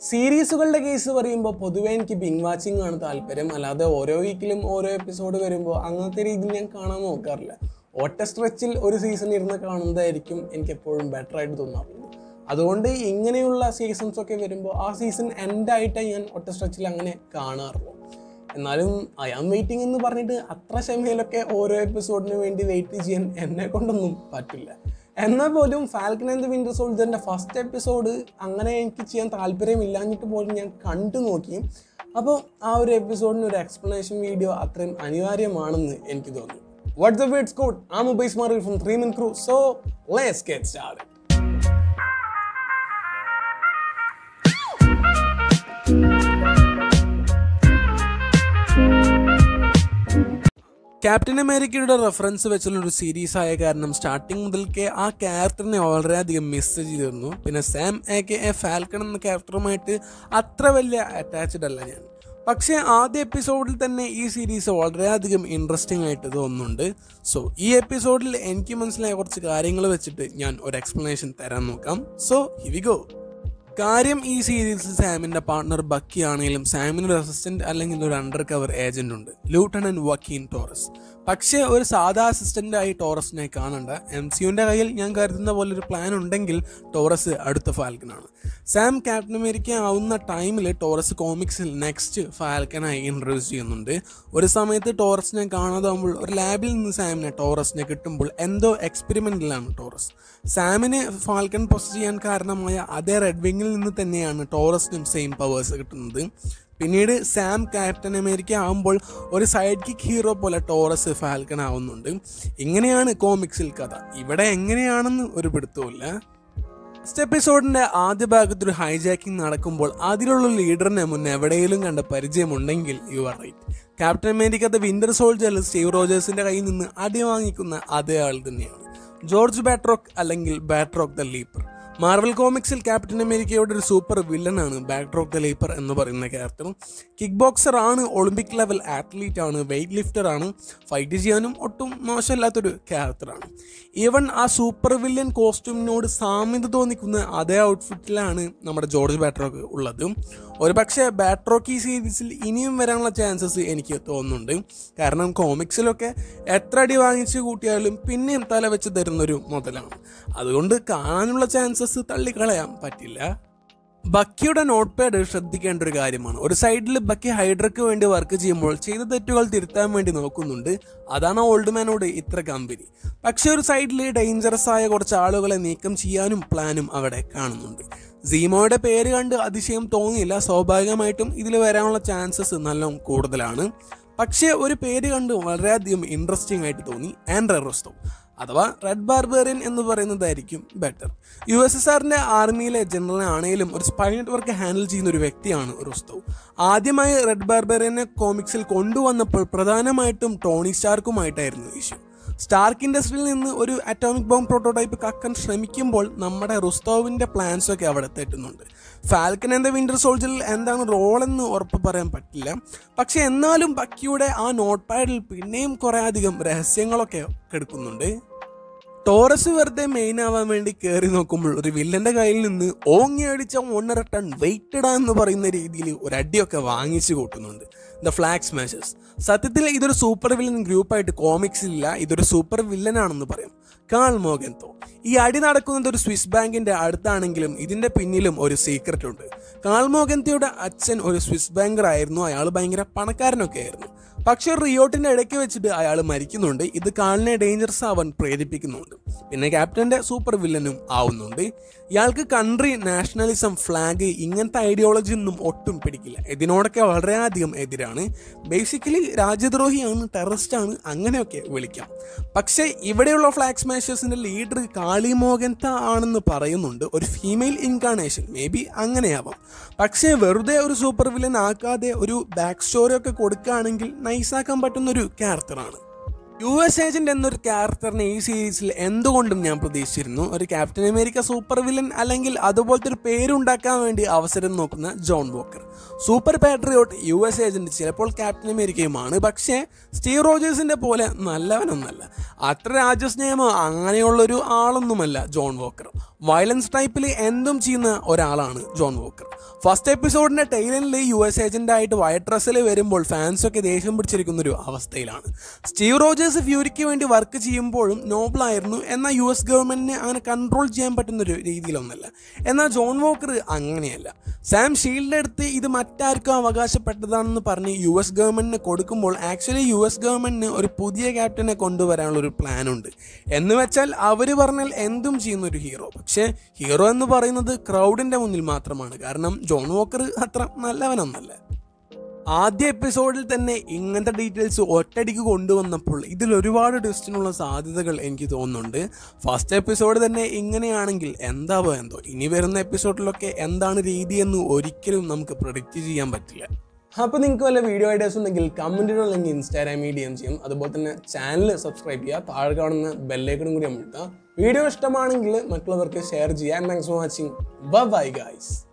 സീരീസുകളുടെ case പറയുമ്പോൾ പൊതുവേ എനിക്ക് ബിങ് വാച്ചിങ് ആണ് താല്പര്യം അല്ലാതെ ഓരോ വീക്കിലും ഓരോ എപ്പിസോഡ് വരുമ്പോൾ അങ്ങനത്തെ രീതിയിൽ ഞാൻ കാണാൻ നോക്കാറില്ല ഒറ്റ സ്ട്രെച്ചിൽ ഒരു സീസൺ ഇരുന്ന് കാണുന്നതായിരിക്കും എനിക്ക് എപ്പോഴും ബെറ്റർ ആയിട്ട് തോന്നാറുള്ളത് അതുകൊണ്ട് ഇങ്ങനെയുള്ള സീസൺസ് ഒക്കെ വരുമ്പോൾ ആ സീസൺ എൻഡായിട്ടേ ഞാൻ ഒറ്റ സ്ട്രെച്ചിൽ അങ്ങനെ കാണാറുള്ളൂ എന്നാലും ഐ ആം വെയിറ്റിംഗ് എന്ന് പറഞ്ഞിട്ട് അത്ര ക്ഷമയിലൊക്കെ ഓരോ എപ്പിസോഡിന് വേണ്ടി വെയിറ്റ് ചെയ്യാൻ എന്നെ കൊണ്ടൊന്നും പറ്റില്ല എന്നാൽ പോലും ഫാൽക്കൺ ആൻഡ് ദ വിൻറ്റർ സോൾജറിൻ്റെ ഫസ്റ്റ് എപ്പിസോഡ് അങ്ങനെ എനിക്ക് ചെയ്യാൻ താല്പര്യമില്ലാഞ്ഞിട്ട് പോലും ഞാൻ കണ്ടു നോക്കി അപ്പോൾ ആ ഒരു എപ്പിസോഡിന് ഒരു എക്സ്പ്ലനേഷൻ വീഡിയോ അത്രയും അനിവാര്യമാണെന്ന് എനിക്ക് തോന്നി വാട്ട്സ് ദ വേർഡ്സ് കോഡ് ആ mobile smart from three min crew so let's get start captain അമേരിക്കയുടെ റെഫറൻസ് വെച്ചുള്ള ഒരു സീരീസ് ആയ കാരണം സ്റ്റാർട്ടിങ് മുതൽക്കേ ആ ക്യാരക്ടറിനെ വളരെയധികം മിസ് ചെയ്തിരുന്നു പിന്നെ Sam a k a Falcon എന്ന ക്യാരക്ടറുമായിട്ട് അത്ര വലിയ അറ്റാച്ച്ഡ് അല്ല ഞാൻ പക്ഷേ ആദ്യ എപ്പിസോഡിൽ തന്നെ ഈ സീരീസ് വളരെയധികം ഇൻട്രസ്റ്റിംഗ് ആയിട്ട് തോന്നുന്നുണ്ട് സോ ഈ എപ്പിസോഡിൽ എനിക്ക് മനസ്സിലായ കുറച്ച് കാര്യങ്ങൾ വെച്ചിട്ട് ഞാൻ ഒരു എക്സ്പ്ലനേഷൻ തരാൻ നോക്കാം സോ ഹിവി ഗോ കാര്യം ഈ സീരീസിൽ സാമിന്റെ പാർട്ണർ ബക്കി ആണെങ്കിലും സാമിന് ഒരു അസിസ്റ്റന്റ് അല്ലെങ്കിൽ ഒരു അണ്ടർ കവർ ഏജന്റ് ഉണ്ട് ലൂട്ടനന്റ് വക്കീൻ ടോറസ് പക്ഷേ ഒരു സാധാ അസിസ്റ്റന്റ് ആയി ടോറസിനെ കാണണ്ട എം സിയുന്റെ കയ്യിൽ ഞാൻ കരുതുന്ന പോലെ ഒരു പ്ലാൻ ഉണ്ടെങ്കിൽ ടോറസ് അടുത്ത ഫാൽക്കനാണ് സാം ക്യാപ്റ്റൻ അമേരിക്ക ആവുന്ന ടൈമിൽ ടോറസ് കോമിക്സിൽ നെക്സ്റ്റ് ഫാൽക്കനായി ഇൻട്രൊഡ്യൂസ് ചെയ്യുന്നുണ്ട് ഒരു സമയത്ത് ടോറസിനെ കാണാതാകുമ്പോൾ ഒരു ലാബിൽ നിന്ന് സാമിനെ ടോറസിനെ കിട്ടുമ്പോൾ എന്തോ എക്സ്പെരിമെന്റിലാണ് ടോറസ് സാമിന് ഫാൽക്കൺ പൊസ് ചെയ്യാൻ കാരണമായ അതേ റെഡ് വിങ്ങിൽ നിന്ന് തന്നെയാണ് ടോറസിനും സെയിം പവേഴ്സ് കിട്ടുന്നത് പിന്നീട് സാം ക്യാപ്റ്റൻ അമേരിക്ക ആകുമ്പോൾ ഒരു സൈഡ് കിക്ക് ഹീറോ പോലെ ടോറസ് ഫാൽക്കൺ ആവുന്നുണ്ട് ഇങ്ങനെയാണ് കോമിക്സിൽ കഥ ഇവിടെ എങ്ങനെയാണെന്ന് ഒരു പിടുത്തവുമില്ല ഫസ്റ്റ് എപ്പിസോഡിന്റെ ആദ്യ ഭാഗത്ത് ഒരു ഹൈജാക്കിംഗ് നടക്കുമ്പോൾ അതിലുള്ള ലീഡറിനെ മുൻ എവിടെയെങ്കിലും കണ്ട പരിചയമുണ്ടെങ്കിൽ you are right captain America the winter സോൾജറിൽ സ്റ്റീവ് റോജേഴ്സിന്റെ കയ്യിൽ നിന്ന് അടി വാങ്ങിക്കുന്ന അതേ ആൾ തന്നെയാണ് ജോർജ് ബാട്രോക്ക് അല്ലെങ്കിൽ ബാട്രോക്ക് ദ ലീപ്പർ മാർവൽ കോമിക്സിൽ ക്യാപ്റ്റൻ അമേരിക്കയുടെ ഒരു സൂപ്പർ വില്ലനാണ് ബാക്ക്ഡ്രോപ്പ് ദ ലീപ്പർ എന്ന് പറയുന്ന ക്യാരക്ടർ കിക്ക് ബോക്സർ ആണ് ഒളിമ്പിക് ലെവൽ ആത്ലീറ്റ് ആണ് വെയിറ്റ് ലിഫ്റ്റർ ആണ് ഫൈറ്റ് ചെയ്യാനും ഒട്ടും മോശമില്ലാത്തൊരു ക്യാരക്ടറാണ് ഈവൻ ആ സൂപ്പർ വില്ലൻ കോസ്റ്റ്യൂമിനോട് സാമ്യത തോന്നിക്കുന്ന അതേ ഔട്ട്ഫിറ്റിലാണ് നമ്മുടെ ജോർജ് ബാട്രോക്ക് ഉള്ളത് ഒരു പക്ഷേ ബാട്രോക്ക് ഈ സീരീസിൽ ഇനിയും വരാനുള്ള ചാൻസസ് എനിക്ക് തോന്നുന്നുണ്ട് കാരണം കോമിക്സിലൊക്കെ എത്ര അടി വാങ്ങിച്ച് കൂട്ടിയാലും പിന്നെയും തല വെച്ച് തരുന്നൊരു മുതലാണ് അതുകൊണ്ട് കാണാനുള്ള ചാൻസസ് തള്ളിക്കളയാൻ പറ്റില്ല ബക്കിയുടെ നോട്ട് പാഡ് ശ്രദ്ധിക്കേണ്ട ഒരു കാര്യമാണ് ഒരു സൈഡിൽ ബക്കി ഹൈഡ്രക്ക് വേണ്ടി വർക്ക് ചെയ്യുമ്പോൾ ചെയ്ത തെറ്റുകൾ തിരുത്താൻ വേണ്ടി നോക്കുന്നുണ്ട് അതാണ് ഓൾഡ് മാനോട് ഇത്ര കമ്പനി പക്ഷെ ഒരു സൈഡിൽ ഡേഞ്ചറസ് ആയ കുറച്ച് ആളുകളെ നീക്കം ചെയ്യാനും പ്ലാനും അവിടെ കാണുന്നുണ്ട് സീമോയുടെ പേര് കണ്ട് അതിശയം തോന്നിയില്ല സ്വാഭാവികമായിട്ടും ഇതിൽ വരാനുള്ള ചാൻസസ് നല്ല കൂടുതലാണ് പക്ഷേ ഒരു പേര് കണ്ട് വളരെയധികം ഇൻട്രസ്റ്റിംഗ് ആയിട്ട് തോന്നി ആൻഡ്ര റോസ്റ്റോ അഥവാ റെഡ് ബാർബേറിയൻ എന്ന് പറയുന്നതായിരിക്കും ബെറ്റർ യു എസ് എസ് ആറിന്റെ ആർമിയിലെ ജനറൽ ആണെങ്കിലും ഒരു സ്പൈ നെറ്റ്വർക്ക് ഹാൻഡിൽ ചെയ്യുന്ന ഒരു വ്യക്തിയാണ് റുസ്തവ് ആദ്യമായി റെഡ് ബാർബേറിയനെ കോമിക്സിൽ കൊണ്ടുവന്നപ്പോൾ പ്രധാനമായിട്ടും ടോണി സ്റ്റാർക്കുമായിട്ടായിരുന്നു ഇഷ്യൂ സ്റ്റാർക്ക് ഇൻഡസ്ട്രിയിൽ നിന്ന് ഒരു അറ്റോമിക് ബോംബ് പ്രോട്ടോടൈപ്പ് കക്കാൻ ശ്രമിക്കുമ്പോൾ നമ്മുടെ റുസ്തോവിന്റെ പ്ലാൻസ് ഒക്കെ അവിടെ തെറ്റുന്നുണ്ട് ഫാൽക്കൻ എന്ന വിന്റർ സോൾജറിൽ എന്താണ് റോളെന്ന് ഉറപ്പ് പറയാൻ പറ്റില്ല പക്ഷെ എന്നാലും ബക്കിയുടെ ആ നോട്ട് പാഡിൽ പിന്നെയും കുറേ അധികം രഹസ്യങ്ങളൊക്കെ കിടക്കുന്നുണ്ട് ടോറസ് വെറുതെ മെയിൻ ആവാൻ വേണ്ടി കയറി നോക്കുമ്പോൾ ഒരു വില്ലന്റെ കയ്യിൽ നിന്ന് ഓങ്ങി അടിച്ച ഒന്നര ടൺ വെയിറ്റഡ് എന്ന് പറയുന്ന രീതിയിൽ ഒരു അടിയൊക്കെ വാങ്ങിച്ചു കൂട്ടുന്നുണ്ട് ദ ഫ്ലാഗ് സ്മാഷേഴ്സ് സത്യത്തിൽ ഇതൊരു സൂപ്പർ വില്ലൻ ഗ്രൂപ്പായിട്ട് കോമിക്സിൽ ഇല്ല ഇതൊരു സൂപ്പർ വില്ലനാണെന്ന് പറയാം കാൾ മോഗൻതോ ഈ അടി നടക്കുന്നത് ഒരു സ്വിസ് ബാങ്കിന്റെ അടുത്താണെങ്കിലും ഇതിന്റെ പിന്നിലും ഒരു സീക്രട്ട് ഉണ്ട് കാൾ മോഗൻതയുടെ അച്ഛൻ ഒരു സ്വിസ് ബാങ്കർ ആയിരുന്നു അയാൾ ഭയങ്കര പണക്കാരനൊക്കെ ആയിരുന്നു പക്ഷെ റിയോട്ടിന്റെ ഇടയ്ക്ക് വെച്ചിട്ട് അയാൾ മരിക്കുന്നുണ്ട് ഇത് കാളിനെ ഡേഞ്ചറസ് ആവാൻ പ്രേരിപ്പിക്കുന്നുണ്ട് പിന്നെ ക്യാപ്റ്റന്റെ സൂപ്പർ വില്ലനും ആവുന്നുണ്ട് ഇയാൾക്ക് കൺട്രി നാഷണലിസം ഫ്ലാഗ് ഇങ്ങനത്തെ ഐഡിയോളജി ഒന്നും ഒട്ടും പിടിക്കില്ല ഇതിനോടൊക്കെ വളരെയധികം എതിരാണ് ബേസിക്കലി രാജ്യദ്രോഹിയാണ് ടെററിസ്റ്റ് ആണ് അങ്ങനെയൊക്കെ വിളിക്കാം പക്ഷേ ഇവിടെയുള്ള ഫ്ലാഗ് സ്മാഷേഴ്സിന്റെ ലീഡർ കാളി മോഹൻത ആണെന്ന് പറയുന്നുണ്ട് ഒരു ഫീമെയിൽ ഇൻകാർണേഷൻ മേ ബി അങ്ങനെയാവാം പക്ഷേ വെറുതെ ഒരു സൂപ്പർ വില്ലൻ ആക്കാതെ ഒരു ബാക്ക് സ്റ്റോറി ഒക്കെ കൊടുക്കുകയാണെങ്കിൽ നൈസാക്കാൻ പറ്റുന്ന ഒരു ക്യാരക്ടറാണ് യു എസ് ഏജന്റ് എന്നൊരു ക്യാരക്ടറിനെ ഈ സീരീസിൽ എന്തുകൊണ്ടും ഞാൻ പ്രതീക്ഷിച്ചിരുന്നു ഒരു ക്യാപ്റ്റൻ അമേരിക്ക സൂപ്പർ വില്ലൻ അല്ലെങ്കിൽ അതുപോലത്തെ ഒരു പേരുണ്ടാക്കാൻ വേണ്ടി അവസരം നോക്കുന്ന John Walker super patriot U S agent ചിലപ്പോൾ ക്യാപ്റ്റൻ അമേരിക്കയുമാണ് പക്ഷേ സ്റ്റീവ് റോജേഴ്സിന്റെ പോലെ നല്ലവനൊന്നല്ല അത്ര രാജ്യസ്നേഹമോ അങ്ങനെയുള്ളൊരു ആളൊന്നുമല്ല ജോൺ വോക്കർ വയലൻസ് ടൈപ്പിൽ എന്തും ചെയ്യുന്ന ഒരാളാണ് ജോൺ വോക്കർ ഫസ്റ്റ് എപ്പിസോഡിന്റെ ടൈലനിൽ യു എസ് ഏജന്റ് ആയിട്ട് വൈറ്റ് ഡ്രസ്സിൽ വരുമ്പോൾ ഫാൻസ് ഒക്കെ ദേഷ്യം പിടിച്ചിരിക്കുന്ന ഒരു അവസ്ഥയിലാണ് സ്റ്റീവ് റോജേഴ്സ് ഫ്യൂരിക്ക് വേണ്ടി വർക്ക് ചെയ്യുമ്പോഴും നോബിളായിരുന്നു എന്നാൽ യു എസ് ഗവൺമെന്റിനെ അങ്ങനെ കൺട്രോൾ ചെയ്യാൻ പറ്റുന്ന ഒരു രീതിയിലൊന്നല്ല എന്നാൽ ജോൺ വോക്കർ അങ്ങനെയല്ല സാം ഷീൽഡ് എടുത്ത് ഇത് മറ്റാർക്കും അവകാശപ്പെട്ടതാണെന്ന് പറഞ്ഞ് യു എസ് ഗവൺമെന്റിന് കൊടുക്കുമ്പോൾ ആക്ച്വലി യു എസ് ഗവൺമെന്റിന് ഒരു പുതിയ ക്യാപ്റ്റനെ കൊണ്ടുവരാനുള്ള ഒരു പ്ലാൻ ഉണ്ട് എന്ന് വെച്ചാൽ അവർ പറഞ്ഞാൽ എന്തും ചെയ്യുന്ന ഒരു ഹീറോ പക്ഷേ ഹീറോ എന്ന് പറയുന്നത് ക്രൗഡിന്റെ മുന്നിൽ മാത്രമാണ് കാരണം ജോൺ വോക്കർ അത്ര നല്ലവനൊന്നല്ല ആദ്യ എപ്പിസോഡിൽ തന്നെ ഇങ്ങനത്തെ ഡീറ്റെയിൽസ് ഒറ്റയടിക്ക് കൊണ്ടുവന്നപ്പോൾ ഇതിൽ ഒരുപാട് ട്വിസ്റ്റിനുള്ള സാധ്യതകൾ എനിക്ക് തോന്നുന്നുണ്ട് ഫസ്റ്റ് എപ്പിസോഡ് തന്നെ ഇങ്ങനെയാണെങ്കിൽ എന്താവോ എന്തോ ഇനി വരുന്ന എപ്പിസോഡിലൊക്കെ എന്താണ് രീതി എന്ന് ഒരിക്കലും നമുക്ക് പ്രൊഡിക്റ്റ് ചെയ്യാൻ പറ്റില്ല അപ്പോൾ നിങ്ങൾക്ക് വല്ല വീഡിയോ ഐഡിയാസ് ഉണ്ടെങ്കിൽ കമൻറ്റിനോ അല്ലെങ്കിൽ ഇൻസ്റ്റാഗ്രാം ഡി എം ചെയ്യും അതുപോലെ തന്നെ ചാനൽ സബ്സ്ക്രൈബ് ചെയ്യുക താഴെ കാണുന്ന ബെല്ലേക്കണും കൂടി അമർത്തുക വീഡിയോ ഇഷ്ടമാണെങ്കിൽ മറ്റുള്ളവർക്ക് ഷെയർ ചെയ്യാം thanks for watching bye guys